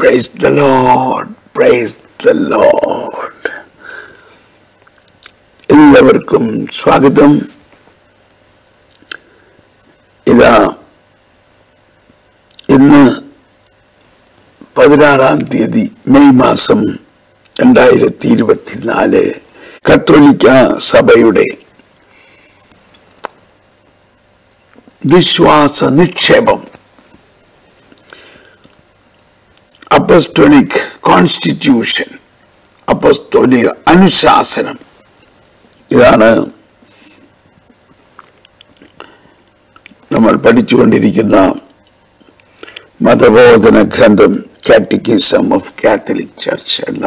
Praise the Lord. Praise the Lord. എല്ലാവർക്കും സ്വാഗതം ഇതാ ഇന്ന് പതിനാറാം തീയതി മെയ് മാസം രണ്ടായിരത്തി ഇരുപത്തിനാല് കത്തോലിക്ക സഭയുടെ വിശ്വാസ നിക്ഷേപം അപ്പസ്റ്റോലിക് കോൺസ്റ്റിറ്റ്യൂഷൻ അപ്പസ്തോലിക അനുശാസനം ഇതാണ് നമ്മൾ പഠിച്ചുകൊണ്ടിരിക്കുന്ന മതബോധന ഗ്രന്ഥം കാറ്റക്കിസം ഓഫ് കാത്തലിക് ചർച്ച് എന്ന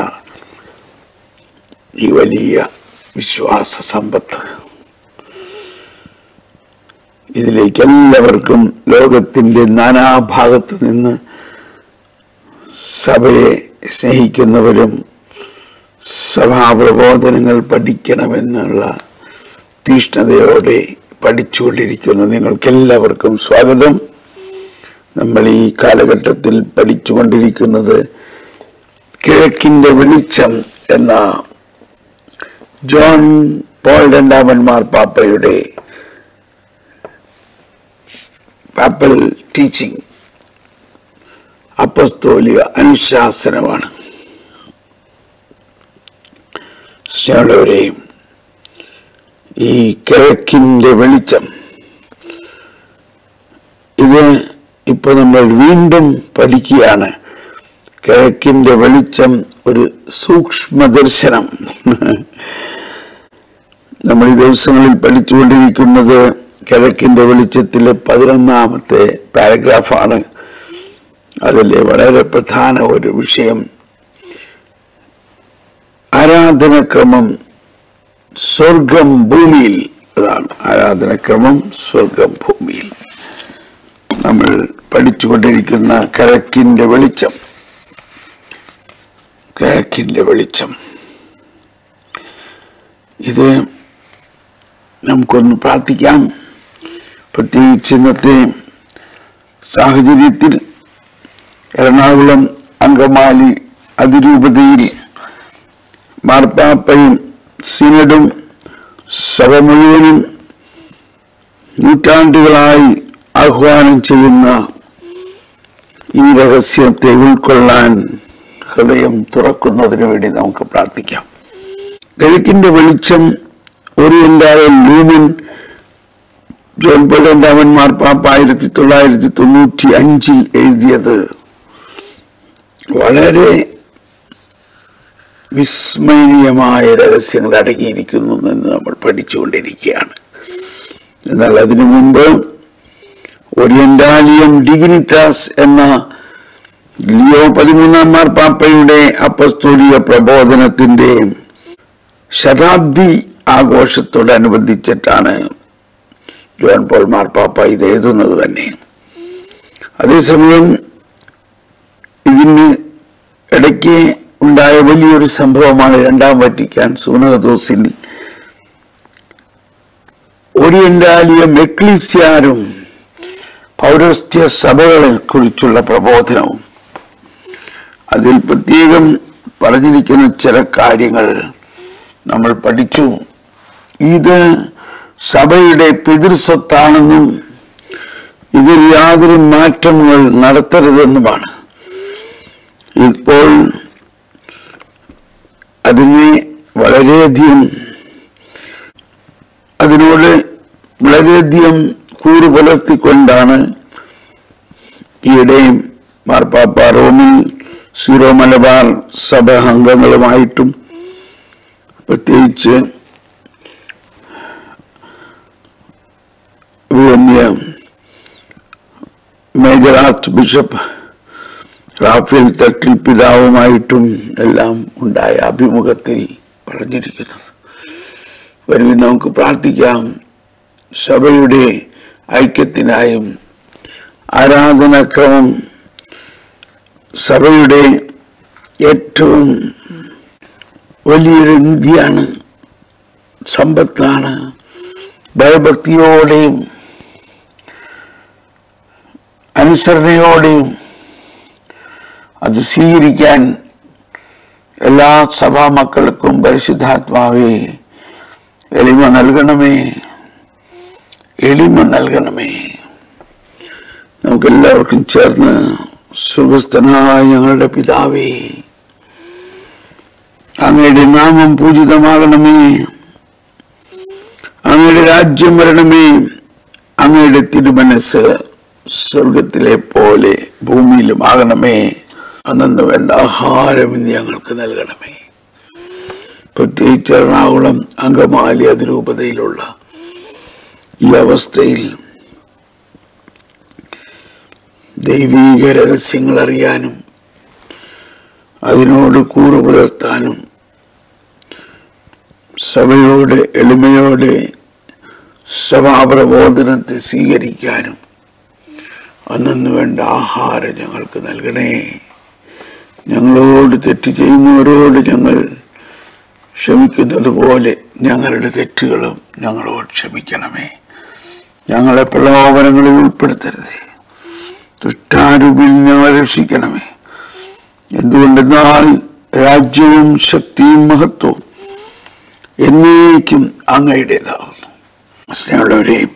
ഈ വലിയ വിശ്വാസ സമ്പത്ത് ഇതിലേക്ക് എല്ലാവർക്കും ലോകത്തിന്റെ നാനാഭാഗത്ത് നിന്ന് സഭയെ സ്നേഹിക്കുന്നവരും സഭാപ്രബോധനങ്ങൾ പഠിക്കണമെന്നുള്ള തീഷ്ണതയോടെ പഠിച്ചുകൊണ്ടിരിക്കുന്ന നിങ്ങൾക്കെല്ലാവർക്കും സ്വാഗതം നമ്മൾ ഈ കാലഘട്ടത്തിൽ പഠിച്ചുകൊണ്ടിരിക്കുന്നത് കിഴക്കിന്റെ വെളിച്ചം എന്ന ജോൺ പോൾ രണ്ടാമൻ മാർപ്പാപ്പയുടെ പാപ്പൽ ടീച്ചിങ് അപ്പസ്തോലിക അനുശാസനമാണ് സ്നേഹമുള്ളവരെയും ഈ കിഴക്കിന്റെ വെളിച്ചം ഇത് ഇപ്പൊ നമ്മൾ വീണ്ടും പഠിക്കുകയാണ് കിഴക്കിന്റെ വെളിച്ചം ഒരു സൂക്ഷ്മദർശനം നമ്മൾ ഈ ദിവസങ്ങളിൽ പഠിച്ചുകൊണ്ടിരിക്കുന്നത് കിഴക്കിന്റെ വെളിച്ചത്തിലെ പതിനൊന്നാമത്തെ പാരഗ്രാഫാണ് അതിലെ വളരെ പ്രധാന ഒരു വിഷയം ആരാധനക്രമം സ്വർഗം ഭൂമിയിൽ അതാണ് ആരാധനക്രമം സ്വർഗം ഭൂമിയിൽ നമ്മൾ പഠിച്ചുകൊണ്ടിരിക്കുന്ന കിഴക്കിന്റെ വെളിച്ചം കിഴക്കിന്റെ വെളിച്ചം ഇത് നമുക്കൊന്ന് പ്രാർത്ഥിക്കാം പ്രത്യേകിച്ച് ഇന്നത്തെ സാഹചര്യത്തിൽ എറണാകുളം അങ്കമാലി അതിരൂപതയിൽ മാർപ്പാപ്പയും സിനഡും സഭ മുഴുവനും നൂറ്റാണ്ടുകളായി ആഹ്വാനം ചെയ്യുന്ന ഈ രഹസ്യത്തെ ഉൾക്കൊള്ളാൻ ഹൃദയം തുറക്കുന്നതിന് വേണ്ടി നമുക്ക് പ്രാർത്ഥിക്കാം കിഴക്കിന്റെ വെളിച്ചം ഓറിയന്റായ ലൂമിൻ ജോൺ പോൾ രണ്ടാമൻ മാർപ്പാപ്പ ആയിരത്തി തൊള്ളായിരത്തി തൊണ്ണൂറ്റി അഞ്ചിൽ എഴുതിയത് വളരെ വിസ്മരണീയമായ രഹസ്യങ്ങൾ അടങ്ങിയിരിക്കുന്നു എന്ന് നമ്മൾ പഠിച്ചുകൊണ്ടിരിക്കുകയാണ് എന്നാൽ അതിനു മുമ്പ് ഒരിയന്റാലിയം ഡിഗ്നിറ്റാസ് എന്ന ലിയോ പതിമൂന്നാം മാർപ്പാപ്പയുടെ അപ്പസ്തോലിക പ്രബോധനത്തിന്റെ ശതാബ്ദി ആഘോഷത്തോടനുബന്ധിച്ചിട്ടാണ് ജോൺ പോൾ മാർപ്പാപ്പ ഇത് എഴുതുന്നത് തന്നെ അതേസമയം ഇതിന് ഇടയ്ക്ക് ഉണ്ടായ വലിയൊരു സംഭവമാണ് രണ്ടാം വറ്റിക്കാൻ സൂനഹദോസിൽ ഓറിയന്റാലിയം എക്ലിസ്യാരും പൗരസ്ത്യ സഭകളെ കുറിച്ചുള്ള പ്രബോധനവും അതിൽ പ്രത്യേകം പറഞ്ഞിരിക്കുന്ന ചില കാര്യങ്ങൾ നമ്മൾ പഠിച്ചു ഇത് സഭയുടെ പിതൃസ്വത്താണെന്നും ഇതിൽ യാതൊരു മാറ്റങ്ങൾ നടത്തരുതെന്നുമാണ് ഇപ്പോൾ അതിനെ വളരെയധികം അതിനോട് വളരെയധികം കൂറു പുലർത്തിക്കൊണ്ടാണ് ഈയിടെ മാർപ്പാപ്പ റോമിൽ സീറോ മലബാർ സഭ അംഗങ്ങളുമായിട്ടും പ്രത്യേകിച്ച് വന്യ major archbishop Raphael Thattil പിതാവുമായിട്ടും എല്ലാം ഉണ്ടായ അഭിമുഖത്തിൽ പറഞ്ഞിരിക്കുന്നത് വരുവിൽ നമുക്ക് പ്രാർത്ഥിക്കാം സഭയുടെ ഐക്യത്തിനായും ആരാധനാക്രമം സഭയുടെ ഏറ്റവും വലിയൊരു നിധിയാണ് സമ്പത്താണ് ഭയഭക്തിയോടെയും അനുസരണയോടെയും അത് സ്വീകരിക്കാൻ എല്ലാ സഭാമക്കൾക്കും പരിശുദ്ധാത്മാവേ എളിമ നൽകണമേ എളിമ നൽകണമേ നമുക്കെല്ലാവർക്കും ചേർന്ന് സുഖസ്ഥനായ ഞങ്ങളുടെ പിതാവേ അങ്ങയുടെ നാമം പൂജിതമാകണമേ അങ്ങയുടെ രാജ്യം വരണമേ അങ്ങയുടെ തിരുമനസ് സ്വർഗത്തിലെ പോലെ ഭൂമിയിലും ആകണമേ അന്നു വേണ്ട ആഹാരം ഇന്ന് ഞങ്ങൾക്ക് നൽകണമേ പ്രത്യേകിച്ച് എറണാകുളം അങ്കമാലി അതിരൂപതയിലുള്ള ഈ അവസ്ഥയിൽ ദൈവീക രഹസ്യങ്ങൾ അറിയാനും അതിനോട് കൂറു പുലർത്താനും സഭയോട് എളിമയോടെ സഭാപ്രബോധനത്തെ സ്വീകരിക്കാനും അന്നു വേണ്ട ആഹാരം ഞങ്ങൾക്ക് നൽകണേ ഞങ്ങളോട് തെറ്റ് ചെയ്യുന്നവരോട് ഞങ്ങൾ ക്ഷമിക്കുന്നത് പോലെ ഞങ്ങളുടെ തെറ്റുകളും ഞങ്ങളോട് ക്ഷമിക്കണമേ ഞങ്ങളെ പ്രലോഭനങ്ങളിൽ ഉൾപ്പെടുത്തരുതേ ദുഷ്ടാരൂപിൽ ഞങ്ങളെ രക്ഷിക്കണമേ എന്തുകൊണ്ടെന്നാൽ രാജ്യവും ശക്തിയും മഹത്വവും എന്നേക്കും അങ്ങയുടേതാവുന്നു സ്നേഹമുള്ളവരെയും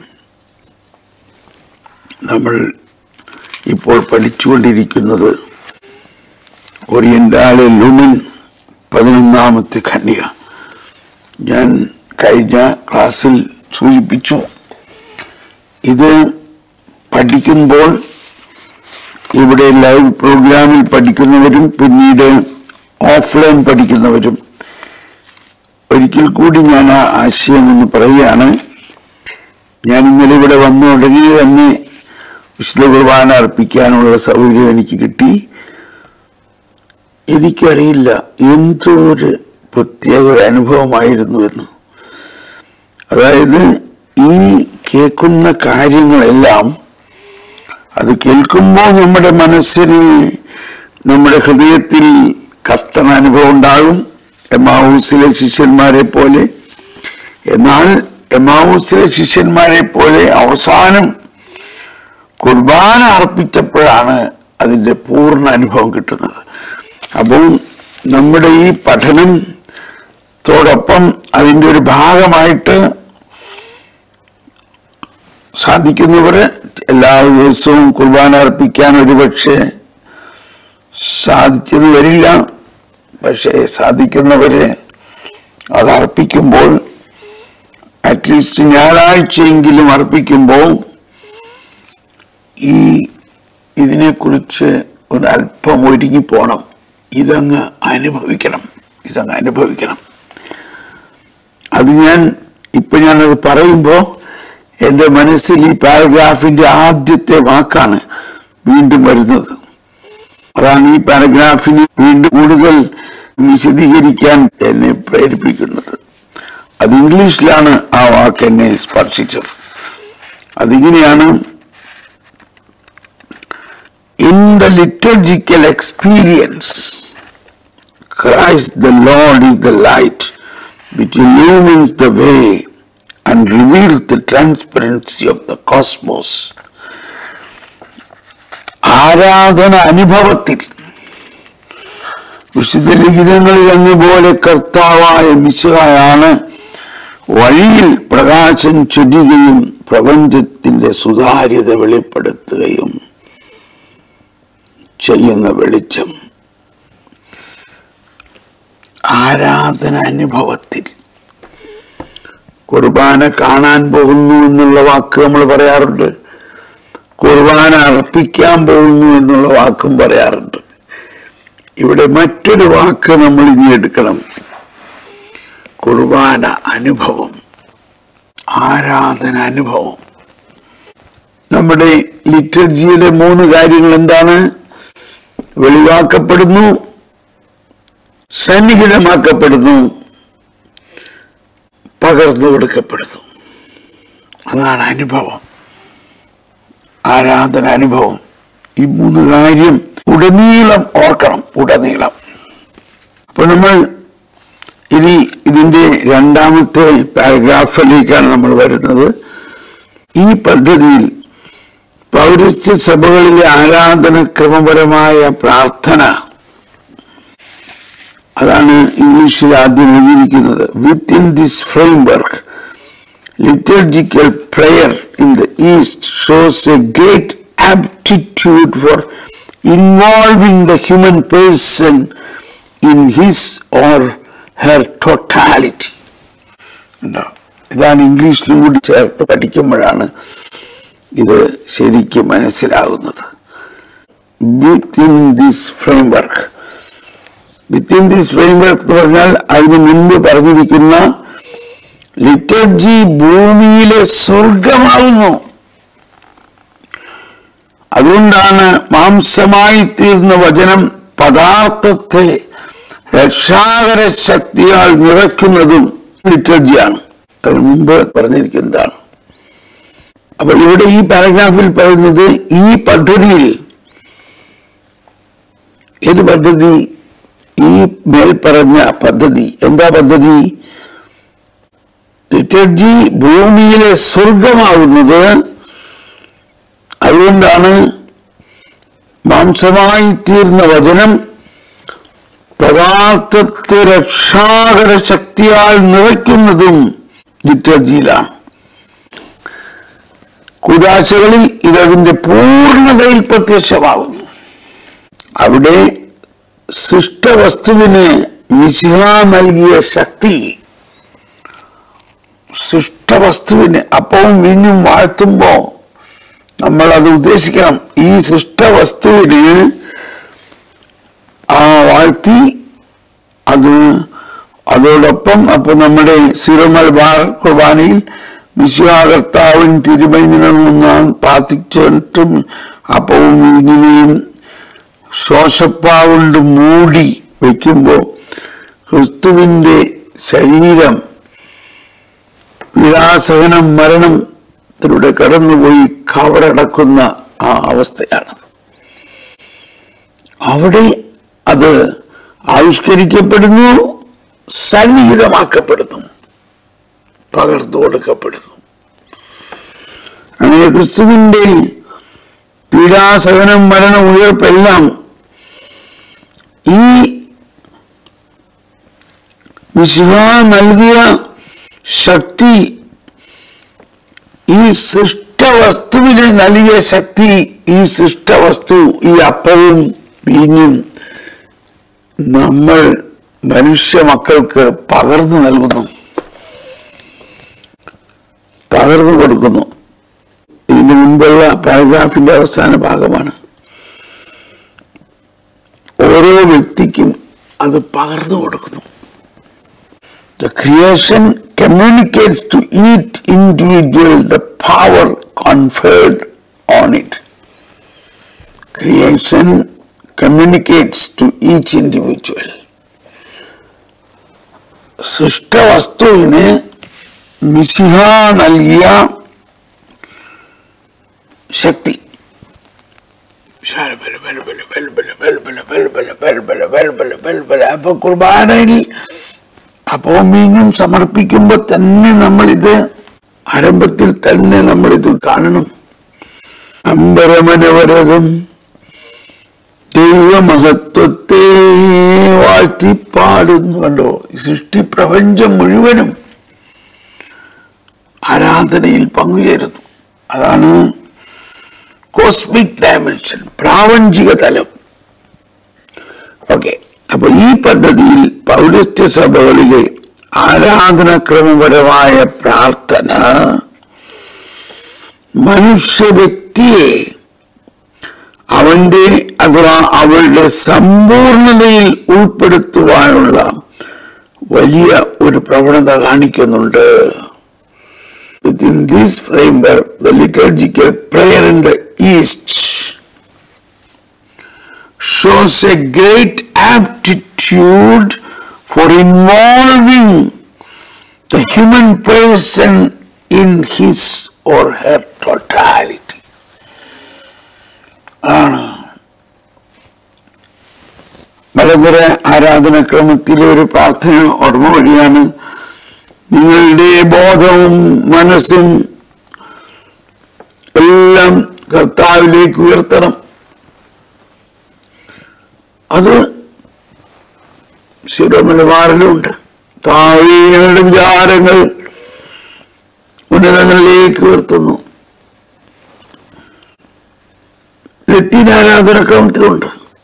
നമ്മൾ ഇപ്പോൾ പഠിച്ചുകൊണ്ടിരിക്കുന്നത് ഓറിയന്റാലെ ലുമിൻ പതിനൊന്നാമത്തെ ഖണ്ഡിക ഞാൻ കഴിഞ്ഞ ക്ലാസ്സിൽ സൂചിപ്പിച്ചു ഇത് പഠിക്കുമ്പോൾ ഇവിടെ ലൈവ് പ്രോഗ്രാമിൽ പഠിക്കുന്നവരും പിന്നീട് ഓഫ്ലൈൻ പഠിക്കുന്നവരും ഒരിക്കൽ കൂടി ഞാൻ ആ ആശയം ഒന്ന് പറയുകയാണ് ഞാൻ ഇന്നലെ ഇവിടെ വന്ന ഉടനെ തന്നെ വിശുദ്ധ കുർബാന അർപ്പിക്കാനുള്ള സൗകര്യം എനിക്ക് കിട്ടി എനിക്കറിയില്ല എന്തോ ഒരു പ്രത്യേക ഒരു അനുഭവമായിരുന്നു എന്ന് അതായത് ഈ കേൾക്കുന്ന കാര്യങ്ങളെല്ലാം അത് കേൾക്കുമ്പോൾ നമ്മുടെ മനസ്സിന് നമ്മുടെ ഹൃദയത്തിൽ കത്തണ അനുഭവം ഉണ്ടാകും എമാവൂസിലെ ശിഷ്യന്മാരെ പോലെ എന്നാൽ എമാവൂസിലെ ശിഷ്യന്മാരെ പോലെ അവസാനം കുർബാന അർപ്പിച്ചപ്പോഴാണ് അതിന്റെ പൂർണ്ണ അനുഭവം കിട്ടുന്നത് അപ്പോൾ നമ്മുടെ ഈ പഠനത്തോടൊപ്പം അതിന്റെ ഒരു ഭാഗമായിട്ട് സാധിക്കുന്നവര് എല്ലാ ദിവസവും കുർബാന അർപ്പിക്കാൻ ഒരുപക്ഷെ സാധിച്ചെന്ന് വരില്ല പക്ഷേ സാധിക്കുന്നവര് അത് അർപ്പിക്കുമ്പോൾ അറ്റ്ലീസ്റ്റ് ഞായറാഴ്ചയെങ്കിലും അർപ്പിക്കുമ്പോൾ ഈ ഇതിനെക്കുറിച്ച് ഒരു അല്പം ഒരുങ്ങി പോണം ഇതങ്ങ് അനുഭവിക്കണം ഇതങ്ങ് അനുഭവിക്കണം അത് ഞാൻ ഇപ്പൊ ഞാനത് പറയുമ്പോൾ എൻ്റെ മനസ്സിൽ ഈ പാരഗ്രാഫിന്റെ ആദ്യത്തെ വാക്കാണ് വീണ്ടും വരുന്നത് അതാണ് ഈ പാരഗ്രാഫിനെ വീണ്ടും കൂടുതൽ വിശദീകരിക്കാൻ എന്നെ പ്രേരിപ്പിക്കുന്നത് അത് ഇംഗ്ലീഷിലാണ് ആ വാക്ക് എന്നെ സ്പർശിച്ചത് അതിങ്ങനെയാണ് in the liturgical experience Christ the Lord is the light which illumines the way and reveals the transparency of the cosmos. ആരാധന അനുഭവത്തിൽ വിശുദ്ധ ലിഖിതങ്ങളിൽ എന്നപോലെ കർത്താവായ മിശുഹായാണ് വഴിയിൽ പ്രകാശം ചൊരിയുകയും പ്രപഞ്ചത്തിന്റെ സുതാര്യത വെളിപ്പെടുത്തുകയും ചെയ്യുന്ന വെളിച്ചം ആരാധന അനുഭവത്തിൽ കുർബാന കാണാൻ പോകുന്നു എന്നുള്ള വാക്ക് നമ്മൾ പറയാറുണ്ട് കുർബാന അർപ്പിക്കാൻ പോകുന്നു എന്നുള്ള വാക്കും പറയാറുണ്ട് ഇവിടെ മറ്റൊരു വാക്ക് നമ്മൾ ഇനി എടുക്കണം കുർബാന അനുഭവം ആരാധന അനുഭവം നമ്മുടെ ലിറ്റർജിയിലെ മൂന്ന് കാര്യങ്ങൾ എന്താണ് വെളിവാക്കപ്പെടുന്നു സന്നിഹിതമാക്കപ്പെടുന്നു പകർന്നു കൊടുക്കപ്പെടുന്നു അതാണ് അനുഭവം ആരാധന അനുഭവം ഈ മൂന്ന് കാര്യം ഉടനീളം ഓർക്കണം ഉടനീളം അപ്പൊ നമ്മൾ ഇനി ഇതിന്റെ രണ്ടാമത്തെ പാരഗ്രാഫിലേക്കാണ് നമ്മൾ വരുന്നത് ഈ പദ്ധതിയിൽ പൗരസ്ത്യ സഭകളിലെ ആരാധന ക്രമപരമായ പ്രാർത്ഥന അതാണ് ഇംഗ്ലീഷിൽ ആദ്യം എഴുതിയിരിക്കുന്നത് within this framework liturgical prayer in the East shows a great aptitude for involving the human person in his or her totality. ഉണ്ടോ? ഇതാണ് ഇംഗ്ലീഷിലും കൂടി ചേർത്ത് പഠിക്കുമ്പോഴാണ് ഇത് ശരിക്കും മനസ്സിലാകുന്നത് within this framework within this framework എന്ന് പറഞ്ഞാൽ അതിന് മുൻപ് പറഞ്ഞിരിക്കുന്ന ലിറ്റർജി ഭൂമിയിലെ സ്വർഗമാകുന്നു അതുകൊണ്ടാണ് മാംസമായി തീർന്ന വചനം പദാർത്ഥത്തെ രക്ഷാകര ശക്തിയാൽ നിറയ്ക്കുന്നതും ലിറ്റർജിയാണ് അതിന് മുമ്പ് പറഞ്ഞിരിക്കുന്നതാണ് അപ്പൊ ഇവിടെ ഈ പാരഗ്രാഫിൽ പറയുന്നത് ഈ പദ്ധതിയിൽ ഏത് പദ്ധതി ഈ മേൽപ്പറഞ്ഞ പദ്ധതി എന്താ പദ്ധതി ലിറ്റർജി ഭൂമിയിലെ സ്വർഗമാവുന്നത് അതുകൊണ്ടാണ് മാംസമായി തീർന്ന വചനം പദാർത്ഥത്തെ രക്ഷാകര ശക്തിയാൽ നിറയ്ക്കുന്നതും ലിറ്റർജിയിലാണ് കുദാശകളിൽ ഇതതിന്റെ പൂർണ്ണതയിൽ പ്രത്യക്ഷമാകുന്നു അവിടെ സൃഷ്ടവസ്തുവിന് മിശിഹ നൽകിയ ശക്തി സൃഷ്ടവസ്തുവിന് അപ്പവും വീഞ്ഞും വാഴ്ത്തുമ്പോ നമ്മൾ അത് ഉദ്ദേശിക്കണം ഈ സൃഷ്ടവസ്തുവിന് ആ വാഴ്ത്തി അത് അതോടൊപ്പം അപ്പൊ നമ്മുടെ സീറോ മലബാർ കുർബാനയിൽ മിശിഹ കർത്താവിൻ തിരുമൈനിനാൻ പ്രാർത്ഥിച്ചിട്ടും അപ്പവും വീഞ്ഞിനെയും ശ്വാസപ്പാവുകൊണ്ട് മൂടി വെക്കുമ്പോ ക്രിസ്തുവിന്റെ ശരീരം വിലാസകനം മരണത്തിലൂടെ കടന്നുപോയി കവറടക്കുന്ന ആ അവസ്ഥയാണ് അവിടെ അത് ആവിഷ്കരിക്കപ്പെടുന്നു സന്നിഹിതമാക്കപ്പെടുന്നു പകർന്നു കൊടുക്കപ്പെടുന്നു അങ്ങനെ ക്രിസ്തുവിന്റെ പീഡാസകനം മരണം ഉയർപ്പെല്ലാം ഈ വിശുഹ നൽകിയ ശക്തി ഈ സൃഷ്ടവസ്തുവിന് നൽകിയ ശക്തി ഈ സൃഷ്ടവസ്തു ഈ അപ്പവും വീഞ്ഞും നമ്മൾ മനുഷ്യ മക്കൾക്ക് പകർന്നു നൽകുന്നു പകർന്നു കൊടുക്കുന്നു ഇതിനു മുമ്പുള്ള പാരഗ്രാഫിന്റെ അവസാന ഭാഗമാണ് ഓരോ വ്യക്തിക്കും അത് പകർന്നു കൊടുക്കുന്നു The creation communicates to each individual the power conferred on it. Creation communicates to each individual. സൃഷ്ടവസ്തുവിന് മിസിഹ നൽകിയ ശക്തി അപ്പൊ കുർബാനയിൽ അപ്പവും മീനും സമർപ്പിക്കുമ്പോൾ തന്നെ നമ്മളിത് ആരംഭത്തിൽ തന്നെ നമ്മളിത് കാണണം അമ്പരമനവരകം ദൈവമഹത്വത്തെ വാഴ്ത്തിപ്പാടുന്നു കണ്ടോ സൃഷ്ടി പ്രപഞ്ചം മുഴുവനും ആരാധനയിൽ പങ്കുചേരുന്നു അതാണ് കോസ്മിക് ഡയമെൻഷൻ പ്രാപഞ്ചിക തലം ഓക്കെ അപ്പൊ ഈ പദ്ധതിയിൽ പൗരസ്ത്യ സഭകളിലെ ആരാധനാക്രമപരമായ പ്രാർത്ഥന മനുഷ്യ വ്യക്തിയെ അവന്റെ അഥവാ അവളുടെ സമ്പൂർണതയിൽ ഉൾപ്പെടുത്തുവാനുള്ള വലിയ ഒരു പ്രവണത കാണിക്കുന്നുണ്ട് Within this framework, the liturgical prayer in the East shows a great aptitude for involving the human person in his or her totality. ആണ് മലപുര ആരാധനക്രമത്തിലെ ഒരു പ്രാർത്ഥന ഓർമ്മ വഴിയാണ് നിങ്ങളുടെ ബോധവും മനസ്സും എല്ലാം കർത്താവിലേക്ക് ഉയർത്തണം അത് ശിരോമലമാറിലുണ്ട് താഴീനങ്ങളുടെ വിചാരങ്ങൾ ഉന്നതങ്ങളിലേക്ക് ഉയർത്തുന്നു ലത്തീൻ ആരാധനക്രമത്തിലുണ്ട്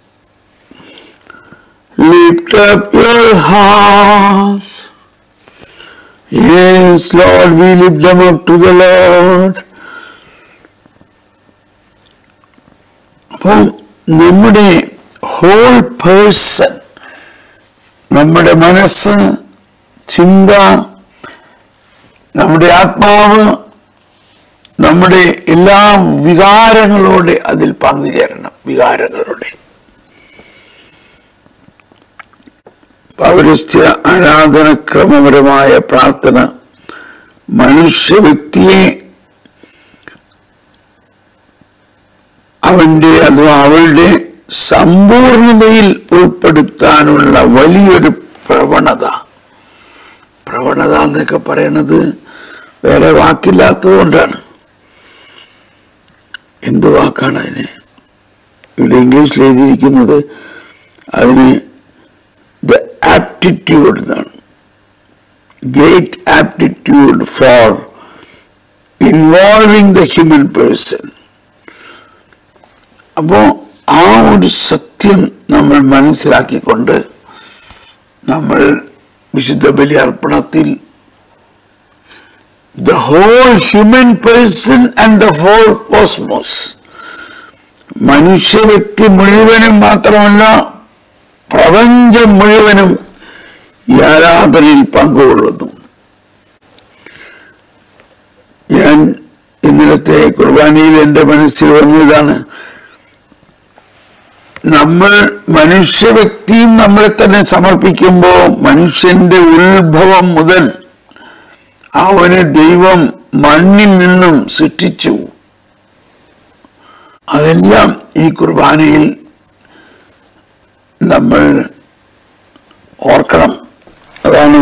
Lift up your hearts. Yes, Lord, we lift them up to the Lord. അപ്പം നമ്മുടെ ഹോൾ പേഴ്സൺ നമ്മുടെ മനസ്സ് ചിന്ത നമ്മുടെ ആത്മാവ് നമ്മുടെ എല്ലാ വികാരങ്ങളോടെ അതിൽ പങ്കുചേരണം വികാരങ്ങളോടെ പൗരസ്ത്യ ആരാധനക്രമപരമായ പ്രാർത്ഥന മനുഷ്യ വ്യക്തിയെ അവന്റെ അഥവാ അവളുടെ സമ്പൂർണതയിൽ ഉൾപ്പെടുത്താനുള്ള വലിയൊരു പ്രവണത പ്രവണത എന്നൊക്കെ പറയണത് വേറെ വാക്കില്ലാത്തത് കൊണ്ടാണ് എന്ത് വാക്കാണ് അതിന് ഇവിടെ ഇംഗ്ലീഷിൽ എഴുതിയിരിക്കുന്നത് അതിന് ദ ആപ്റ്റിറ്റ്യൂഡ് എന്നാണ് great aptitude for involving the human person അപ്പോ ആ ഒരു സത്യം നമ്മൾ മനസ്സിലാക്കിക്കൊണ്ട് നമ്മൾ വിശുദ്ധ ബലി അർപ്പണത്തിൽ the whole human person and the whole cosmos മനുഷ്യ വ്യക്തി മുഴുവനും മാത്രമല്ല പ്രപഞ്ചം മുഴുവനും ഈ ആരാധനയിൽ പങ്കുകൊള്ളുന്നു ഞാൻ ഇന്നലത്തെ കുർബാനയിൽ എൻ്റെ മനസ്സിൽ വന്നതാണ് നമ്മൾ മനുഷ്യ വ്യക്തിയും നമ്മളെ തന്നെ സമർപ്പിക്കുമ്പോൾ മനുഷ്യന്റെ ഉത്ഭവം മുതൽ അവനെ ദൈവം മണ്ണിൽ നിന്നും സൃഷ്ടിച്ചു അതെല്ലാം ഈ കുർബാനയിൽ നമ്മൾ ഓർക്കണം അതാണ്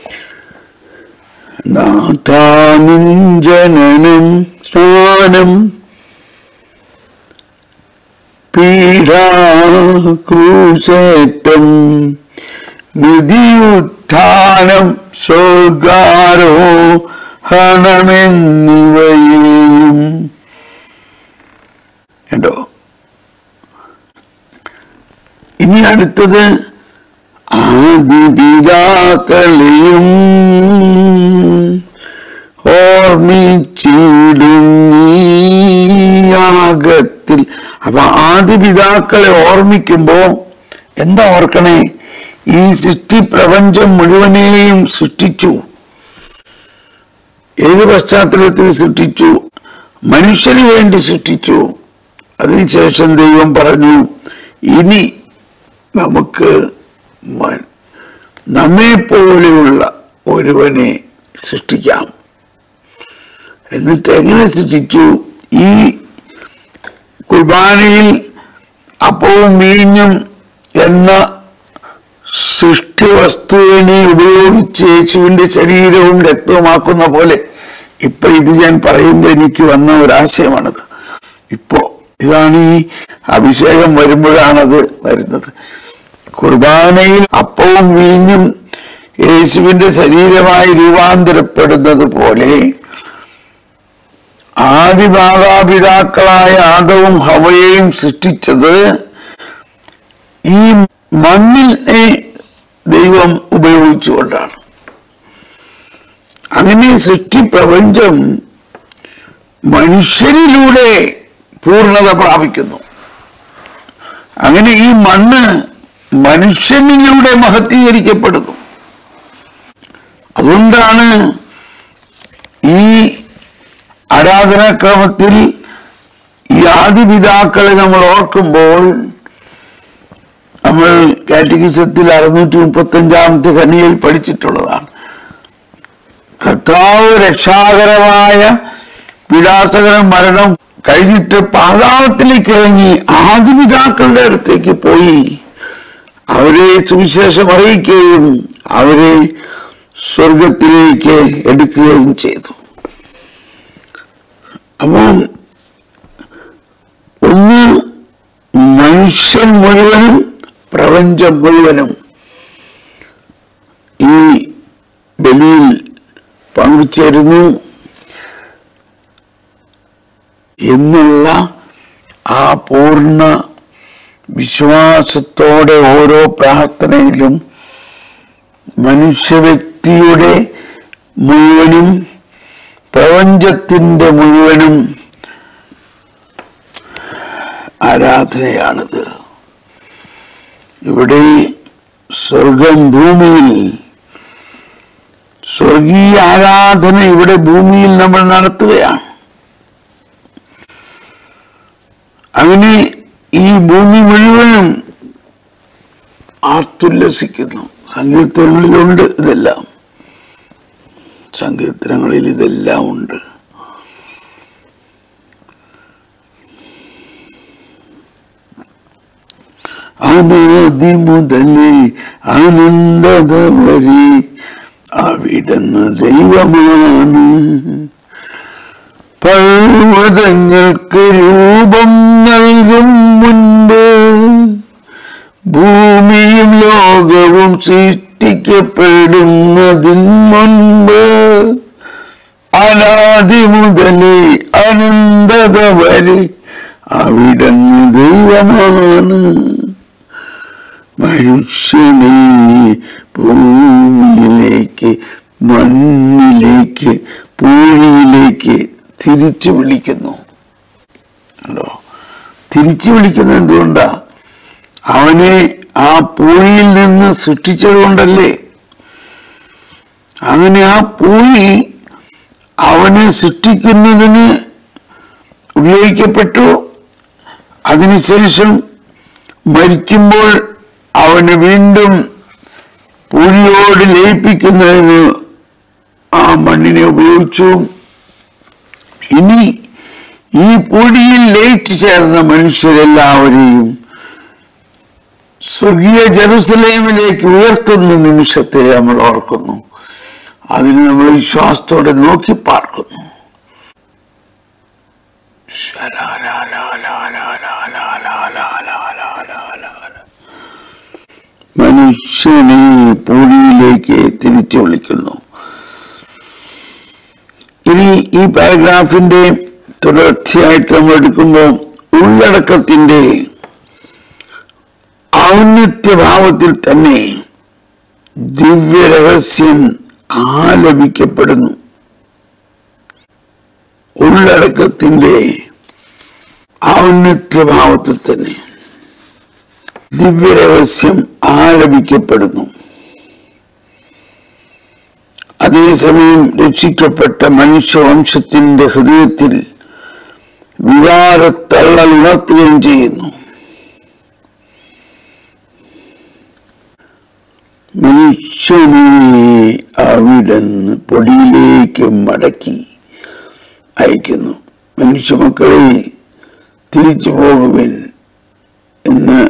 നാഥാനിഞ്ജനനം സ്നാനം പീഡാക്രൂശേറ്റം നിധിയുത്ഥാനം സ്വർഗാരോ ഹണമെന്നിവയും കേട്ടോ ഇനി അടുത്തത് ആദിപിതാക്കളെയും ഓർമ്മിച്ചിടും യാഗത്തിൽ അപ്പൊ ആദിപിതാക്കളെ ഓർമ്മിക്കുമ്പോ എന്താ ഓർക്കണേ ഈ സൃഷ്ടി പ്രപഞ്ചം മുഴുവനെയും സൃഷ്ടിച്ചു ഏത് പശ്ചാത്തലത്തിൽ സൃഷ്ടിച്ചു മനുഷ്യന് വേണ്ടി സൃഷ്ടിച്ചു അതിനുശേഷം ദൈവം പറഞ്ഞു ഇനി നമുക്ക് മ- നമ്മെ പോലെയുള്ള ഒരുവനെ സൃഷ്ടിക്കാം എന്നിട്ട് എങ്ങനെ സൃഷ്ടിച്ചു ഈ കുർബാനയിൽ അപ്പവും വീഞ്ഞും എന്ന സൃഷ്ടി വസ്തുവിനെ ഉപയോഗിച്ച് യേശുവിന്റെ ശരീരവും രക്തവുമാക്കുന്ന പോലെ ഇപ്പൊ ഇത് ഞാൻ പറയുമ്പോൾ എനിക്ക് വന്ന ഒരാശയമാണത് ഇപ്പോ ഇതാണ് ഈ അഭിഷേകം വരുമ്പോഴാണത് വരുന്നത് കുർബാനയിൽ അപ്പവും വീഞ്ഞും യേശുവിന്റെ ശരീരമായി രൂപാന്തരപ്പെടുന്നത് പോലെ ആദി മാതാപിതാക്കളായ ആദവും ഹവയെയും സൃഷ്ടിച്ചത് ഈ മണ്ണിനെ ദൈവം ഉപയോഗിച്ചുകൊണ്ടാണ് അങ്ങനെ സൃഷ്ടി പ്രപഞ്ചം മനുഷ്യരിലൂടെ പൂർണ്ണത പ്രാപിക്കുന്നു അങ്ങനെ ഈ മണ്ണ് മനുഷ്യനിലൂടെ മഹത്വീകരിക്കപ്പെടുന്നു അതുകൊണ്ടാണ് ഈ ആരാധനാക്രമത്തിൽ ഈ ആദിപിതാക്കളെ നമ്മൾ ഓർക്കുമ്പോൾ നമ്മൾ കാറ്റഗിസത്തിൽ അറുന്നൂറ്റി മുപ്പത്തി അഞ്ചാമത്തെ കനിയിൽ പഠിച്ചിട്ടുള്ളതാണ് കർത്താവ് രക്ഷാകരമായ വിലാസകര മരണം കഴിഞ്ഞിട്ട് പാതാളത്തിലേക്ക് ഇറങ്ങി ആദിപിതാക്കളുടെ അടുത്തേക്ക് പോയി അവരെ സുവിശേഷം അറിയിക്കുകയും അവരെ സ്വർഗത്തിലേക്ക് എടുക്കുകയും ചെയ്തു അപ്പം ഒന്ന് മനുഷ്യൻ മുഴുവനും പ്രപഞ്ചം മുഴുവനും ഈ ബലിയിൽ പങ്കുചേരുന്നു എന്നുള്ള ആ പൂർണ്ണ വിശ്വാസത്തോടെ ഓരോ പ്രാർത്ഥനയിലും മനുഷ്യ വ്യക്തിയുടെ മുഴുവനും പ്രപഞ്ചത്തിന്റെ മുഴുവനും ആരാധനയാണിത് ഇവിടെ സ്വർഗം ഭൂമിയിൽ സ്വർഗീയ ആരാധന ഇവിടെ ഭൂമിയിൽ നമ്മൾ നടത്തുകയാണ് അങ്ങനെ ഈ ഭൂമി മുഴുവനും ആർത്തുല്ലസിക്കുന്നു സങ്കീർത്തനങ്ങളിലുണ്ട് ഇതെല്ലാം സങ്കീർത്തനങ്ങളിൽ ഇതെല്ലാം ഉണ്ട് അനാദി മുതലേ ആനന്ദത വരെ അവിടുന്ന് ദൈവമാണ് പർവ്വതങ്ങൾക്ക് രൂപം നൽകും മുൻപ് ഭൂമിയും ലോകവും സൃഷ്ടിക്കപ്പെടുന്നതിന് മുൻപ് അനാദി മുതലേ അനന്തത വരെ അവിടുന്ന് ദൈവമാണ് മനുഷ്യനെ ഭൂമിയിലേക്ക് മണ്ണിലേക്ക് പൂഴിയിലേക്ക് തിരിച്ചു വിളിക്കുന്നു ഉണ്ടോ തിരിച്ചു വിളിക്കുന്നത് എന്തുകൊണ്ടാ അവനെ ആ പൂഴിയിൽ നിന്ന് സൃഷ്ടിച്ചത് കൊണ്ടല്ലേ അങ്ങനെ ആ പൂഴി അവനെ സൃഷ്ടിക്കുന്നതിന് ഉപയോഗിക്കപ്പെട്ടു അതിനുശേഷം മരിക്കുമ്പോൾ അവന് വീണ്ടും പൂഴിയോട് ലയിപ്പിക്കുന്നതിന് ആ മണ്ണിനെ ഉപയോഗിച്ചു ഇനി ഈ പൂഴിയിൽ ലയിച്ചു ചേർന്ന മനുഷ്യരെല്ലാവരെയും സ്വർഗീയ ജെറുസലേമിലേക്ക് ഉയർത്തുന്ന നിമിഷത്തെ നമ്മൾ ഓർക്കുന്നു അതിന് നമ്മൾ വിശ്വാസത്തോടെ നോക്കി പാർക്കുന്നു മനുഷ്യനെ പൂഴിയിലേക്ക് തിരിച്ചു വിളിക്കുന്നു ഇനി ഈ പാരഗ്രാഫിന്റെ തുടർച്ചയായിട്ട് നമ്മൾ എടുക്കുമ്പോൾ ഉള്ളടക്കത്തിന്റെ ഔന്നത്യഭാവത്തിൽ തന്നെ ദിവ്യരഹസ്യം ആലപിക്കപ്പെടുന്നു ഉള്ളടക്കത്തിന്റെ ഔന്നത്യഭാവത്തിൽ തന്നെ ദിവ്യരഹസ്യം ആലപിക്കപ്പെടുന്നു അതേസമയം രക്ഷിക്കപ്പെട്ട മനുഷ്യവംശത്തിന്റെ ഹൃദയത്തിൽ വികാരത്തള്ളൽ ഉണർത്തുകയും ചെയ്യുന്നു മനുഷ്യനെ അവിടുന്ന് പൊടിയിലേക്ക് മടക്കി അയക്കുന്നു മനുഷ്യമക്കളെ തിരിച്ചു പോകുവിൻ എന്ന്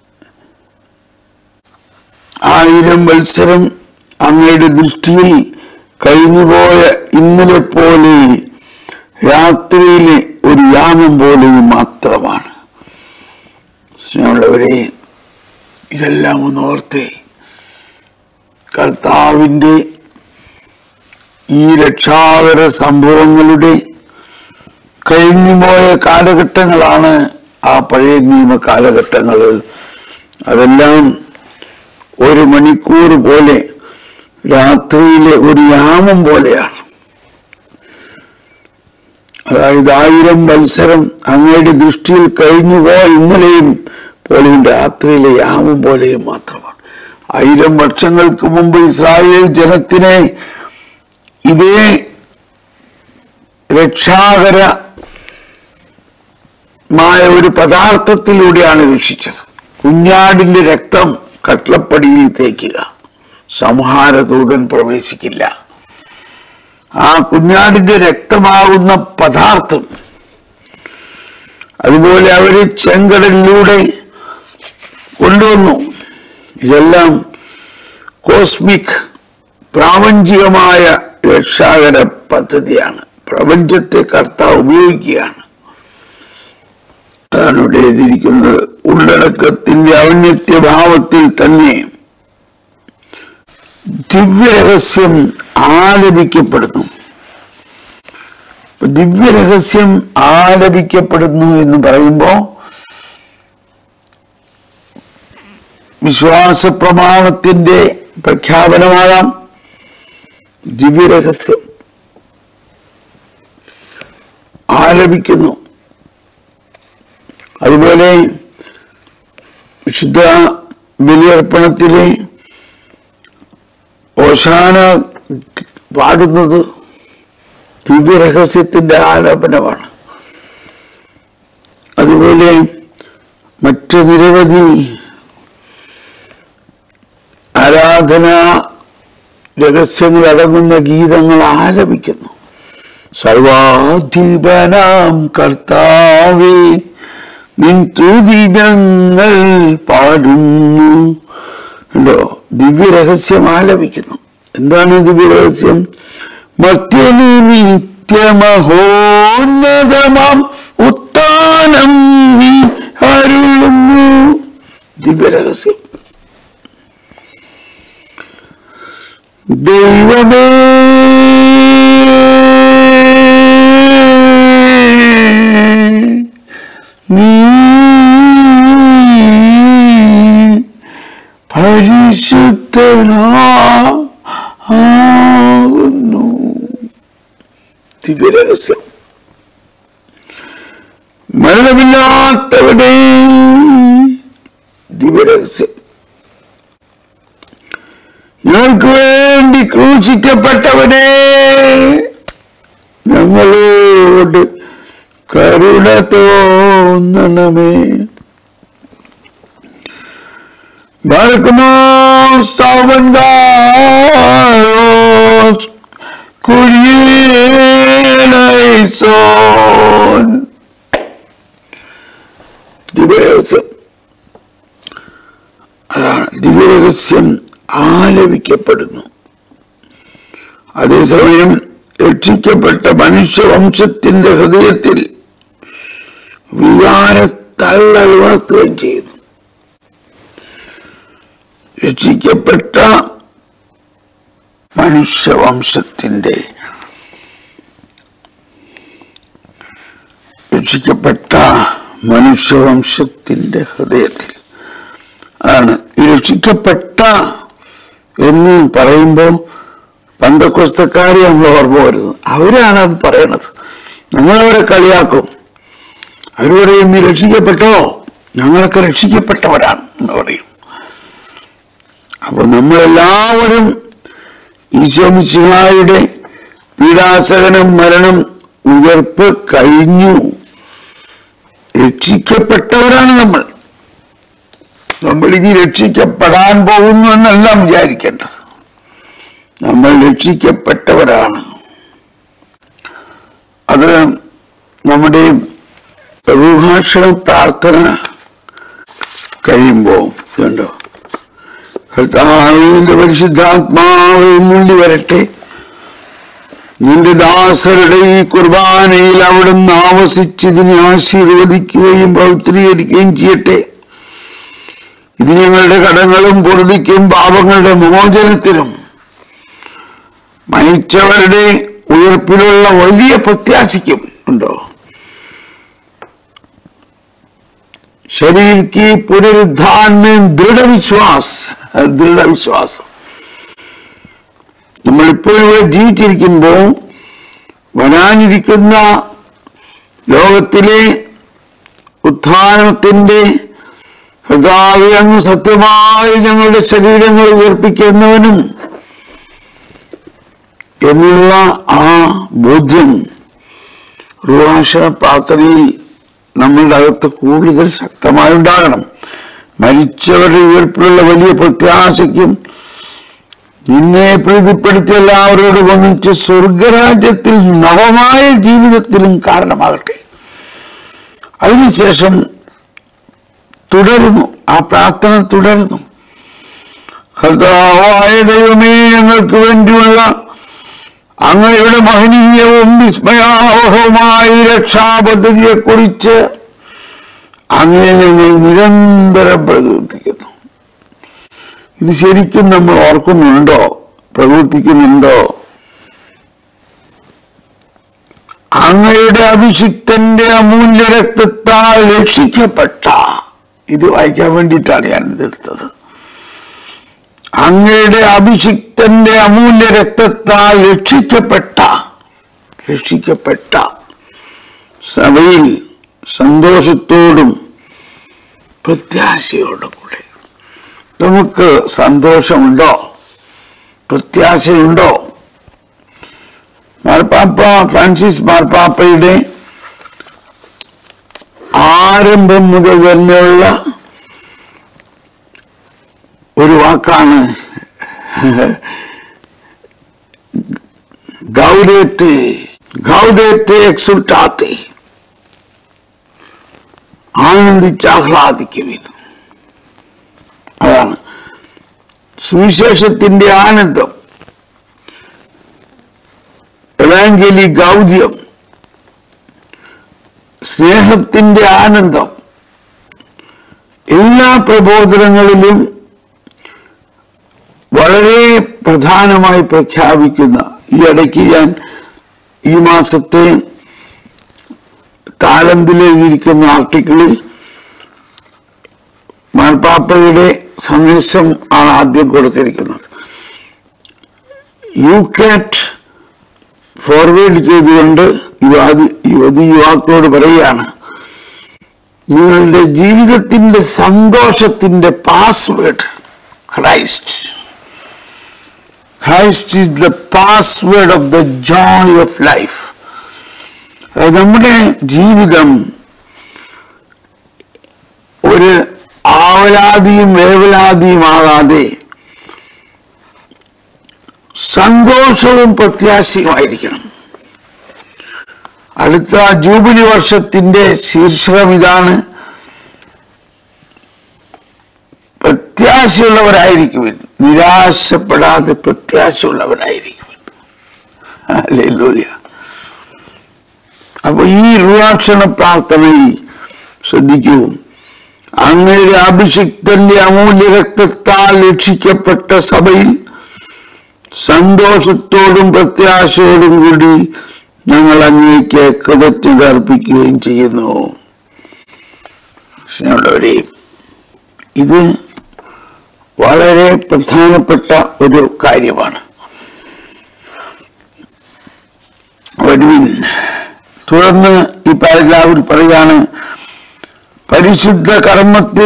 ആയിരം വത്സരം അങ്ങയുടെ ദൃഷ്ടിയിൽ കഴിഞ്ഞുപോയ ഇന്നലെ പോലെ രാത്രിയിലെ ഒരു യാമം പോലെയും മാത്രമാണ് സ്നേഹമുള്ളവരെ ഇതെല്ലാം ഒന്ന് ഓർത്തേ കർത്താവിൻ്റെ ഈ രക്ഷാകര സംഭവങ്ങളുടെ കഴിഞ്ഞുപോയ കാലഘട്ടങ്ങളാണ് ആ പഴയ നിയമ കാലഘട്ടങ്ങൾ അതെല്ലാം ഒരു മണിക്കൂർ പോലെ രാത്രിയിലെ ഒരു യാമം പോലെയാണ് അതായത് ആയിരം മത്സരം അങ്ങയുടെ ദൃഷ്ടിയിൽ കഴിഞ്ഞുപോ ഇന്നലെയും പോലെയും രാത്രിയിലെ യാമം പോലെയും മാത്രമാണ് ആയിരം വർഷങ്ങൾക്ക് മുമ്പ് ഇസ്രായേൽ ജനത്തിനെ ഇതേ രക്ഷാകര മായ ഒരു പദാർത്ഥത്തിലൂടെയാണ് രക്ഷിച്ചത് കുഞ്ഞാടിന്റെ രക്തം കട്ലപ്പടിയിൽ തേക്കുക സംഹാരദൂതൻ പ്രവേശിക്കില്ല ആ കുഞ്ഞാടിന്റെ രക്തമാകുന്ന പദാർത്ഥം അതുപോലെ അവര് ചെങ്കടലിലൂടെ കൊണ്ടുവന്നു ഇതെല്ലാം കോസ്മിക് പ്രാപഞ്ചികമായ രക്ഷാകര പദ്ധതിയാണ് പ്രപഞ്ചത്തെ കർത്താവ് ഉപയോഗിക്കുകയാണ് അതാണ് ഇവിടെ എഴുതിയിരിക്കുന്നത് ഉള്ളടക്കത്തിന്റെ ഔന്നത്യഭാവത്തിൽ തന്നെ ദിവ്യരഹസ്യം ആലപിക്കപ്പെടുന്നു ഇപ്പൊ ദിവ്യരഹസ്യം ആലപിക്കപ്പെടുന്നു എന്ന് പറയുമ്പോൾ വിശ്വാസ പ്രമാണത്തിന്റെ പ്രഖ്യാപനമാകാം ദിവ്യരഹസ്യം ആലപിക്കുന്നു അതുപോലെ വിശുദ്ധ ബലിയർപ്പണത്തിലെ ഓശാന പാടുന്നത് ദിവ്യരഹസ്യത്തിന്റെ ആലാപനമാണ് അതുപോലെ മറ്റു നിരവധി ആരാധന രഹസ്യങ്ങൾ അടങ്ങുന്ന ഗീതങ്ങൾ ആലപിക്കുന്നു സർവാധിപനാം കർത്താവേ നിൻ തുതി ഞങ്ങൾ പാടുന്നു ഉണ്ടോ ദിവ്യരഹസ്യം ആലപിക്കുന്നു എന്താണ് ഈ ദിവ്യരഹസ്യം മറ്റൊരു നിത്യമഹോന്നതമാം ഉത്താനം നീ അരുളുന്നു ദിവ്യരഹസ്യം ദൈവമേ നീ പരിശുദ്ധനാകുന്നു ദിവ്യരഹസ്യം മരണമില്ലാത്തവിടെ ദിവ്യരഹസ്യം ഞങ്ങൾക്ക് വേണ്ടി ക്രൂശിക്കപ്പെട്ടവനെ ഞങ്ങളോട് കരുണ തോന്നണമേ Barkamos Stavangaros Kurielaison ദിവ്യരഹസ്യം അതാണ് ദിവ്യരഹസ്യം ആലപിക്കപ്പെടുന്നു അതേസമയം രക്ഷിക്കപ്പെട്ട മനുഷ്യവംശത്തിന്റെ ഹൃദയത്തിൽ വികാരത്തള്ളൽ വളർത്തുകയും ചെയ്യുന്നു രക്ഷിക്കപ്പെട്ട മനുഷ്യവംശത്തിന്റെ രക്ഷിക്കപ്പെട്ട മനുഷ്യവംശത്തിന്റെ ഹൃദയത്തിൽ ആണ് ഈ രക്ഷിക്കപ്പെട്ട എന്ന് പറയുമ്പോൾ പന്തക്കൊസ്തക്കാരെ നമ്മൾ ഓർമ്മ വരുന്നത് അവരാണ് അത് പറയണത് നമ്മളവരെ കളിയാക്കും അവർ പറയും നീ രക്ഷിക്കപ്പെട്ടോ ഞങ്ങളൊക്കെ രക്ഷിക്കപ്പെട്ടവരാണ് എന്ന് പറയും അപ്പൊ നമ്മളെല്ലാവരും ഈശോമിശിഹായുടെ പീഡാസകനം മരണം ഉയർപ്പ് കഴിഞ്ഞു രക്ഷിക്കപ്പെട്ടവരാണ് നമ്മൾ നമ്മൾ ഇനി രക്ഷിക്കപ്പെടാൻ പോകുന്നു എന്നല്ല വിചാരിക്കേണ്ടത് നമ്മൾ രക്ഷിക്കപ്പെട്ടവരാണ് അത് നമ്മുടെ ബഹുഭാഷണ പ്രാർത്ഥന കഴിയുമ്പോൾ ഇതുണ്ടോ കർത്താവിന്റെ പരിശുദ്ധാത്മാവ് മുള്ളി വരട്ടെ നിന്റെ ദാസരുടെ ഈ കുർബാനയിൽ അവിടുന്ന് ആവസിച്ചതിനെ ആശീർവദിക്കുകയും പവിത്രീകരിക്കുകയും ചെയ്യട്ടെ ഇത് ഞങ്ങളുടെ കടങ്ങളും പൊറുതിക്കും പാപങ്ങളുടെ മോചനത്തിനും മരിച്ചവരുടെ ഉയർപ്പിലുള്ള വലിയ പ്രത്യാശയ്ക്കും ഉണ്ടോ शरीर की पुनरुद्धान में दृढ़ विश्वास ദൃഢ വിശ്വാസം നമ്മളിപ്പോൾ ഇവിടെ ജീവിച്ചിരിക്കുമ്പോൾ വരാനിരിക്കുന്ന ലോകത്തിലെ ഉത്ഥാനത്തിന്റെ കർത്താവെ അങ്ങ് സത്യമായി ഞങ്ങളുടെ ശരീരങ്ങൾ ഉയർപ്പിക്കുന്നവനും എന്നുള്ള ആ ബോധ്യം റുവാശ പ്രാർത്ഥനയിൽ നമ്മളുടെ അകത്ത് കൂടുതൽ ശക്തമായി ഉണ്ടാകണം മരിച്ചവരുടെ ഉയർപ്പിലുള്ള വലിയ പ്രത്യാശയ്ക്കും നിന്നെ പ്രീതിപ്പെടുത്തിയ എല്ലാവരോടും ഒന്നിച്ച് സ്വർഗരാജ്യത്തിൽ നവമായ ജീവിതത്തിലും കാരണമാകട്ടെ അതിനുശേഷം തുടരുന്നു ആ പ്രാർത്ഥന തുടരുന്നു കർത്താവായ ദൈവമേ ഞങ്ങൾക്ക് വേണ്ടിയുള്ള അങ്ങയുടെ മഹനീയവും വിസ്മയാവഹവുമായ രക്ഷാപദ്ധതിയെക്കുറിച്ച് ഞങ്ങൾ അറിയുകയും ഞങ്ങൾ അറിയുകയും ചെയ്യട്ടെ ഇതിനെ ഞങ്ങളുടെ കടങ്ങളും പൊറുതിക്കും പാപങ്ങളുടെ മോചനത്തിനും അങ്ങനെ ഞങ്ങൾ നിരന്തരം പ്രകീർത്തിക്കുന്നു ഇത് ശരിക്കും നമ്മൾ ഓർക്കുന്നുണ്ടോ പ്രവർത്തിക്കുന്നുണ്ടോ അങ്ങയുടെ അഭിഷിക്തന്റെ അമൂല്യ രക്തത്താൽ രക്ഷിക്കപ്പെട്ട ഇത് വായിക്കാൻ വേണ്ടിയിട്ടാണ് ഞാൻ ഇതെടുത്തത് അങ്ങയുടെ അഭിഷിക്തന്റെ അമൂല്യ രക്തത്താൽ രക്ഷിക്കപ്പെട്ട രക്ഷിക്കപ്പെട്ട സഭയിൽ സന്തോഷത്തോടും പ്രത്യാശയോടും കൂടെ നമുക്ക് സന്തോഷമുണ്ടോ പ്രത്യാശയുണ്ടോ മാർപ്പാപ്പ ഫ്രാൻസിസ് മാർപ്പാപ്പയുടെ ആരംഭം മുതൽ തന്നെയുള്ള ഒരു വാക്കാണ് ഗൗഡേറ്റ് ഗൗഡേറ്റ് എക്സുൾട്ടാത്തെ ആനന്ദിച്ച് ആഹ്ലാദിക്കുവിൻ അതാണ് സുവിശേഷത്തിന്റെ ആനന്ദം എവാഞ്ചലി ഗൗദ്യം സ്നേഹത്തിന്റെ ആനന്ദം എല്ലാ പ്രബോധനങ്ങളിലും വളരെ പ്രധാനമായി പ്രഖ്യാപിക്കുന്ന ഈ ഇടയ്ക്ക് ഞാൻ ഈ മാസത്തെ താലന്തിൽ എഴുതിയിരിക്കുന്ന ആർട്ടിക്കിളിൽ മാർപ്പാപ്പയുടെ സന്ദേശം ആണ് ആദ്യം കൊടുത്തിരിക്കുന്നത് യു കാറ്റ് ഫോർവേഡ് ചെയ്തുകൊണ്ട് യുവാതി യുവതി യുവാക്കളോട് പറയുകയാണ് നിങ്ങളുടെ ജീവിതത്തിന്റെ സന്തോഷത്തിന്റെ password Christ Christ is the password of the joy of life നമ്മുടെ ജീവിതം ഒരു ആവലാതിയും വേവലാതിയുമാകാതെ സന്തോഷവും പ്രത്യാശയുമായിരിക്കണം അടുത്ത ജൂബിലി വർഷത്തിന്റെ ശീർഷകം ഇതാണ് പ്രത്യാശയുള്ളവരായിരിക്കുവിൻ നിരാശപ്പെടാതെ പ്രത്യാശയുള്ളവരായിരിക്കുവിൻ ഹല്ലേലൂയ അപ്പൊ ഈ റുവാക്ഷണ പ്രാർത്ഥനയിൽ ശ്രദ്ധിക്കൂ അങ്ങയുടെ അഭിഷിക്തന്റെ അമൂല്യ രക്തത്താൽ രക്ഷിക്കപ്പെട്ട സഭയിൽ സന്തോഷത്തോടും പ്രത്യാശയോടും കൂടി ഞങ്ങൾ അങ്ങേക്ക് കൃതജ്ഞത അർപ്പിക്കുകയും ചെയ്യുന്നു സ്നേഹമുള്ളവരെ ഇത് വളരെ പ്രധാനപ്പെട്ട ഒരു കാര്യമാണ് വരുവിൻ തുടർന്ന് ഈ പാരഗ്രാഫിൽ പറയുകയാണ് പരിശുദ്ധ കർമ്മത്തിൽ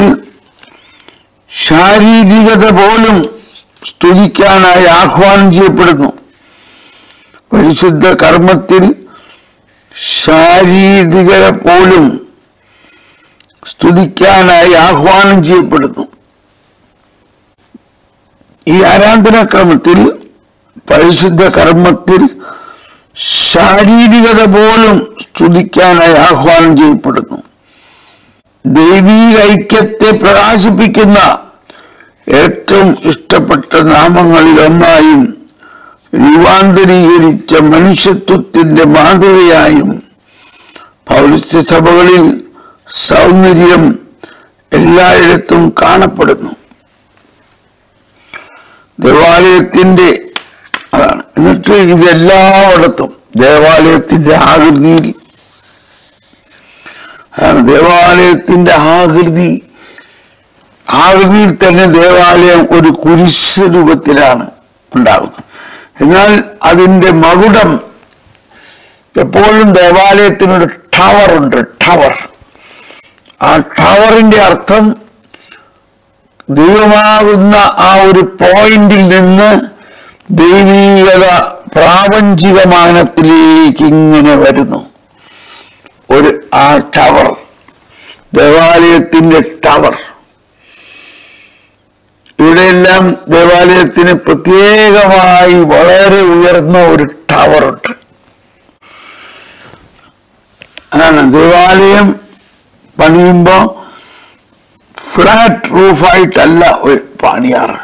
ശാരീരികത പോലും സ്തുതിക്കാനായി ആഹ്വാനം ചെയ്യപ്പെടുന്നു പരിശുദ്ധ കർമ്മത്തിൽ ശാരീരികത പോലും സ്തുതിക്കാനായി ആഹ്വാനം ചെയ്യപ്പെടുന്നു ഈ ആരാധനാക്രമത്തിൽ പരിശുദ്ധ കർമ്മത്തിൽ ശാരീരികത പോലും സ്തുതിക്കാനായി ആഹ്വാനം ചെയ്യപ്പെടുന്നു ദൈവീക ഐക്യത്തെ പ്രകാശിപ്പിക്കുന്ന ഏറ്റവും ഇഷ്ടപ്പെട്ട നാമങ്ങളിൽ ഒന്നായും രൂപാന്തരീകരിച്ച മനുഷ്യത്വത്തിന്റെ മാതൃകയായും പൗരസ്ത്യ സഭകളിൽ സൗന്ദര്യം എല്ലായിടത്തും കാണപ്പെടുന്നു ദേവാലയത്തിന്റെ അതാണ് എന്നിട്ട് ഇതെല്ലായിടത്തും ദേവാലയത്തിന്റെ ആകൃതിയിൽ അതാണ് ദേവാലയത്തിന്റെ ആകൃതി ആകൃതിയിൽ തന്നെ ദേവാലയം ഒരു കുരിശ് രൂപത്തിലാണ് ഉണ്ടാകുന്നത് എന്നാൽ അതിന്റെ മകുടം എപ്പോഴും ദേവാലയത്തിനൊരു ടവർ ഉണ്ട് ടവർ ആ ടവറിന്റെ അർത്ഥം ദൈവമാകുന്ന ആ ഒരു പോയിന്റിൽ നിന്ന് ദൈവീകത പ്രാപഞ്ചികമാനത്തിലേക്ക് ഇങ്ങനെ വരുന്നു ഒരു ആ ടവർ ദേവാലയത്തിന്റെ ടവർ ഇവിടെയെല്ലാം ദേവാലയത്തിന് പ്രത്യേകമായി വളരെ ഉയർന്ന ഒരു ടവറുണ്ട് അതാണ് ദേവാലയം പണിയുമ്പോ ഫ്ലാറ്റ് റൂഫായിട്ടല്ല ഒരു പണിയാറ്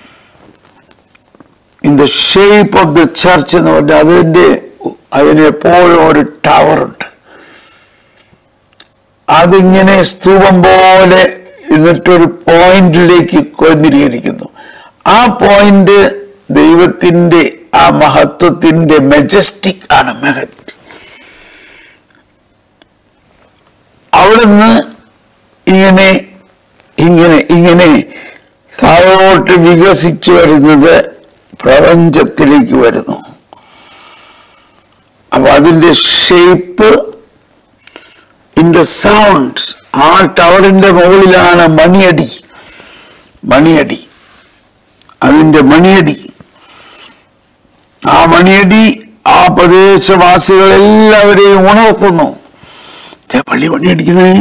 in the shape of the church എന്ന് പറഞ്ഞാൽ അതിന്റെ അതിന് എപ്പോഴും ഒരു ടവറുണ്ട് അതിങ്ങനെ സ്തൂപം പോലെ എന്നിട്ടൊരു പോയിന്റിലേക്ക് കൊന്നിരിക്കുന്നു ആ പോയിന്റ് ദൈവത്തിന്റെ ആ മഹത്വത്തിന്റെ മെജസ്റ്റിക് ആണ് മെഹറ്റ് അവിടുന്ന് ഇങ്ങനെ ഇങ്ങനെ ഇങ്ങനെ താഴോട്ട് വികസിച്ചു വരുന്നത് പ്രപഞ്ചത്തിലേക്ക് വരുന്നു അപ്പൊ അതിന്റെ ഷേപ്പ് ഇൻ ദ സൗണ്ട്സ് ആ ടവറിന്റെ മുകളിലാണ് മണിയടി മണിയടി അതിന്റെ മണിയടി ആ മണിയടി ആ പ്രദേശവാസികളെല്ലാവരെയും ഉണർത്തുന്നു ദേ പള്ളി മണിയടിക്കണേ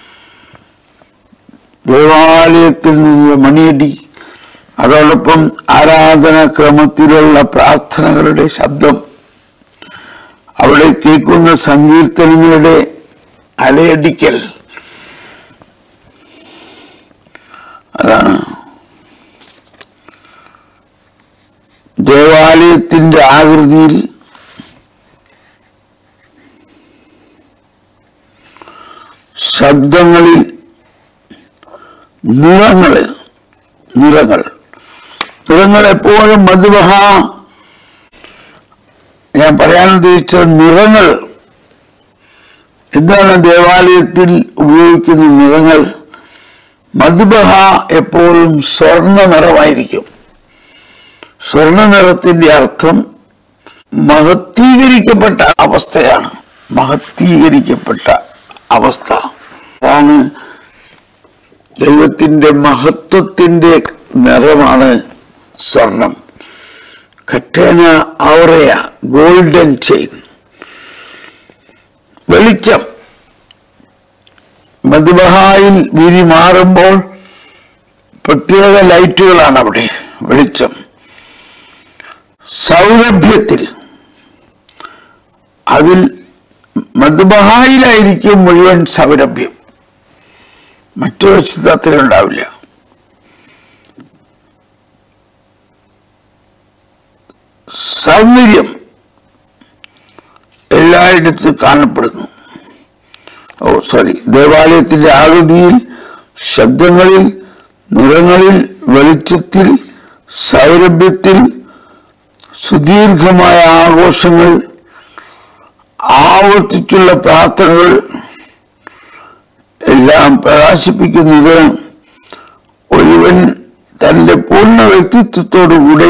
ദേവാലയത്തിൽ നിന്ന് മണിയടി അതോടൊപ്പം ആരാധനാക്രമത്തിലുള്ള പ്രാർത്ഥനകളുടെ ശബ്ദം അവിടെ കേൾക്കുന്ന സങ്കീർത്തനങ്ങളുടെ അലയടിക്കൽ അതാണ് ദേവാലയത്തിന്റെ ആകൃതിയിൽ ശബ്ദങ്ങളിൽ നിറങ്ങള് നിറങ്ങൾ നിറങ്ങൾ എപ്പോഴും മധുബഹ ഞാൻ പറയാൻ ഉദ്ദേശിച്ചത് നിറങ്ങൾ എന്താണ് ദേവാലയത്തിൽ ഉപയോഗിക്കുന്ന നിറങ്ങൾ മധുബഹ എപ്പോഴും സ്വർണ്ണ നിറമായിരിക്കും സ്വർണ്ണ നിറത്തിന്റെ അർത്ഥം മഹത്വീകരിക്കപ്പെട്ട അവസ്ഥയാണ് മഹത്വീകരിക്കപ്പെട്ട അവസ്ഥ അതാണ് ദൈവത്തിന്റെ മഹത്വത്തിന്റെ നിറമാണ് സ്വർണം കറ്റേന ഔറയ ഗോൾഡൻ ചെയിൻ വെളിച്ചം മധുബഹായിൽ വിരി മാറുമ്പോൾ പ്രത്യേക ലൈറ്റുകളാണ് അവിടെ വെളിച്ചം സൗരഭ്യത്തിൽ അതിൽ മധുബഹായിലായിരിക്കും മുഴുവൻ സൗരഭ്യം മറ്റൊരു ചിത്രത്തിലുണ്ടാവില്ല സൗന്ദര്യം എല്ലായിടത്തും കാണപ്പെടുന്നു ഓ സോറി ദേവാലയത്തിന്റെ ആകൃതിയിൽ ശബ്ദങ്ങളിൽ നിറങ്ങളിൽ വെളിച്ചത്തിൽ സൗരഭ്യത്തിൽ സുദീർഘമായ ആഘോഷങ്ങൾ ആവർത്തിച്ചുള്ള പ്രാർത്ഥനകൾ എല്ലാം പ്രകാശിപ്പിക്കുന്നത് ഒരുവൻ തന്റെ പൂർണ്ണ വ്യക്തിത്വത്തോടുകൂടി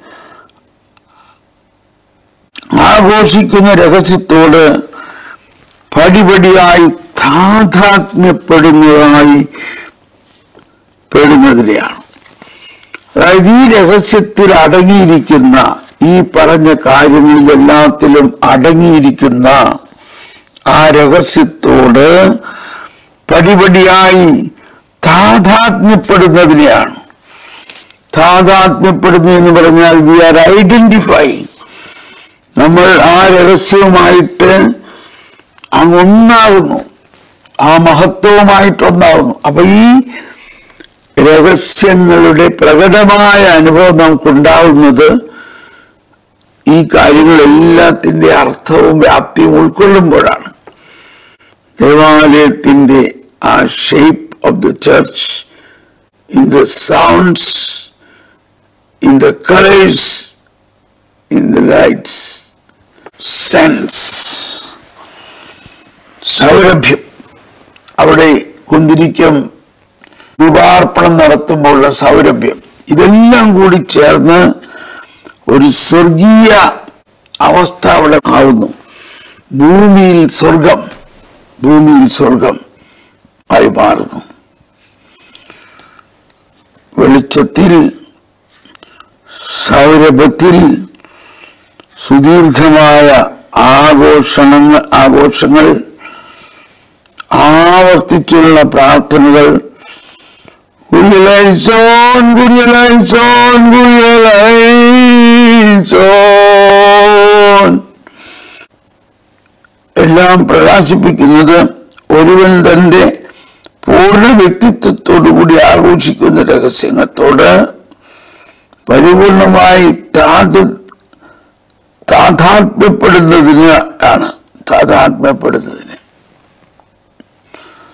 ആഘോഷിക്കുന്ന രഹസ്യത്തോട് പടിപടിയായി താതാത്മ്യപ്പെടുന്നതായി പെടുന്നതിനെയാണ് അതായത് ഈ രഹസ്യത്തിൽ അടങ്ങിയിരിക്കുന്ന ഈ പറഞ്ഞ കാര്യങ്ങളിൽ എല്ലാത്തിലും അടങ്ങിയിരിക്കുന്ന ആ രഹസ്യത്തോട് പടിപടിയായി താതാത്മ്യപ്പെടുന്നതിനെയാണ് താതാത്മ്യപ്പെടുന്നു എന്ന് പറഞ്ഞാൽ വി ആർ ഐഡന്റിഫൈ നമ്മൾ ആ രഹസ്യവുമായിട്ട് അങ്ങ് ഒന്നാകുന്നു ആ മഹത്വവുമായിട്ട് ഒന്നാകുന്നു അപ്പൊ ഈ രഹസ്യങ്ങളുടെ പ്രകടമായ അനുഭവം നമുക്കുണ്ടാവുന്നത് ഈ കാര്യങ്ങളെല്ലാത്തിന്റെ അർത്ഥവും വ്യാപ്തിയും ഉൾക്കൊള്ളുമ്പോഴാണ് ദേവാലയത്തിന്റെ ആ shape of the church in the sounds in the colours in the lights sense സൗരഭ്യം അവിടെ കുന്തിരിക്കം രൂപാർപ്പണം നടത്തുമ്പോഴുള്ള സൗരഭ്യം ഇതെല്ലാം കൂടി ചേർന്ന് ഒരു സ്വർഗീയ അവസ്ഥ അവിടെ ആവുന്നു ഭൂമിയിൽ സ്വർഗം ഭൂമിയിൽ സ്വർഗം ആയി മാറുന്നു വെളിച്ചത്തിൽ സൗരഭത്തിൽ സുദീർഘമായ ആഘോഷണങ്ങൾ ആഘോഷങ്ങൾ ആവർത്തിച്ചുള്ള പ്രാർത്ഥനകൾ കുരിയലൈസോൻ കുരിയലൈസോൻ കുരിയലൈസോൻ എല്ലാം പ്രകാശിപ്പിക്കുന്നത് ഒരുവൻ തന്റെ പൂർണ്ണ വ്യക്തിത്വത്തോടുകൂടി ആഘോഷിക്കുന്ന രഹസ്യങ്ങളോട് പരിപൂർണമായി താത് താതാത്മ്യപ്പെടുന്നതിന് ആണ് താതാത്മ്യപ്പെടുന്നതിന്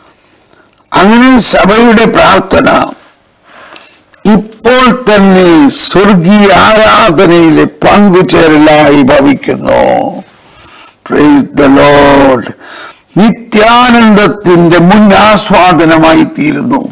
അങ്ങനെ സഭയുടെ പ്രാർത്ഥന ഇപ്പോൾ തന്നെ സ്വർഗീയ ആരാധനയിലെ പങ്കുചേരലായി ഭവിക്കുന്നു Praise the Lord. നിത്യാനന്ദത്തിന്റെ മുൻ ആസ്വാദനമായി തീരുന്നു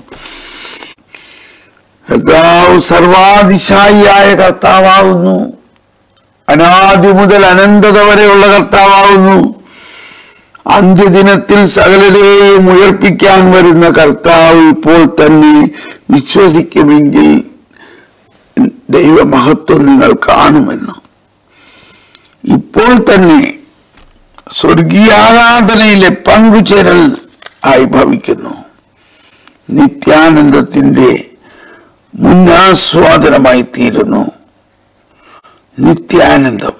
കർത്താവ് സർവാതിശായിയായ കർത്താവാകുന്നു അനാദി മുതൽ അനന്തത വരെയുള്ള കർത്താവാകുന്നു അന്ത്യദിനത്തിൽ സകലരെയും ഉയർപ്പിക്കാൻ വരുന്ന കർത്താവ് ഇപ്പോൾ തന്നെ വിശ്വസിക്കുമെങ്കിൽ ദൈവമഹത്വം നിങ്ങൾ കാണുമെന്ന് ഇപ്പോൾ തന്നെ സ്വർഗീയാരാധനയിലെ പങ്കുചേരൽ ആയി ഭവിക്കുന്നു നിത്യാനന്ദത്തിന്റെ മുന്നാസ്വാദനമായി തീരുന്നു നിത്യാനന്ദം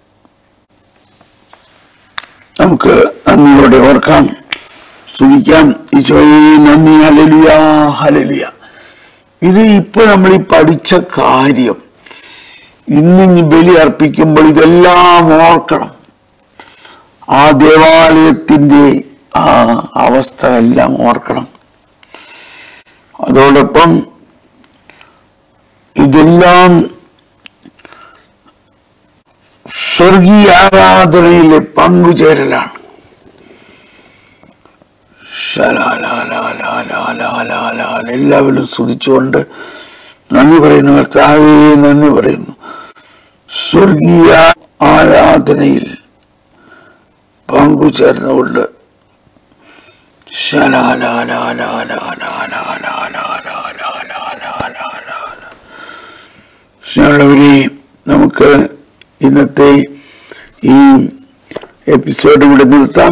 നമുക്ക് നന്ദിയോടെ ഓർക്കാം സ്തുതിക്കാം ഈശോയെ നന്ദി ഹലലുയ ഹലലുയ ഇത് ഇപ്പൊ നമ്മൾ ഈ പഠിച്ച കാര്യം ഇന്നിനി ബലി അർപ്പിക്കുമ്പോൾ ഇതെല്ലാം ഓർക്കണം ആ ദേവാലയത്തിന്റെ ആ അവസ്ഥ എല്ലാം ഓർക്കണം അതോടൊപ്പം ഇതെല്ലാം സ്വർഗീയ ആരാധനയിലെ പങ്കുചേരലാണ് ശലാലാലാലാലാലാലാലാ. എല്ലാവരും സ്തുതിച്ചുകൊണ്ട് നന്ദി പറയുന്നു കർത്താവേ നന്ദി പറയുന്നു സ്വർഗീയ ആരാധനയിൽ പങ്കുചേർന്നുകൊണ്ട് ശലാലാലാലാലാലാലാലാലാലാലാലാലാലാലാലാ. സ്നേഹമുള്ളവരെ നമുക്ക് ഇന്നത്തെ ഈ എപ്പിസോഡ് ഇവിടെ നിർത്താം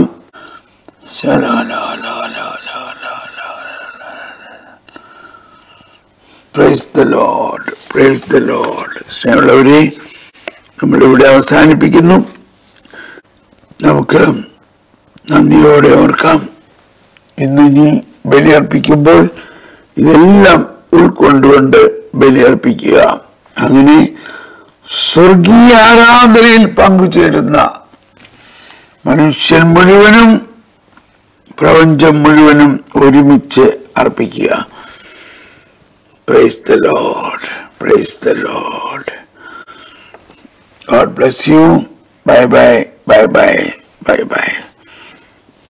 praise the Lord praise the Lord സ്നേഹമുള്ളവരെ നമ്മളിവിടെ അവസാനിപ്പിക്കുന്നു നമുക്ക് നന്ദിയോടെ ഓർക്കാം ഇന്ന് ഇനി ബലിയർപ്പിക്കുമ്പോൾ ഇതെല്ലാം ഉൾക്കൊണ്ടുകൊണ്ട് ബലിയർപ്പിക്കുക അങ്ങനെ സ്വർഗീയ ആരാധനയിൽ പങ്കുചേരുന്ന മനുഷ്യൻ മുഴുവനും പ്രപഞ്ചം മുഴുവനും ഒരുമിച്ച് അർപ്പിക്കുക praise the Lord praise the Lord God bless you. Bye bye. Bye bye. Bye bye.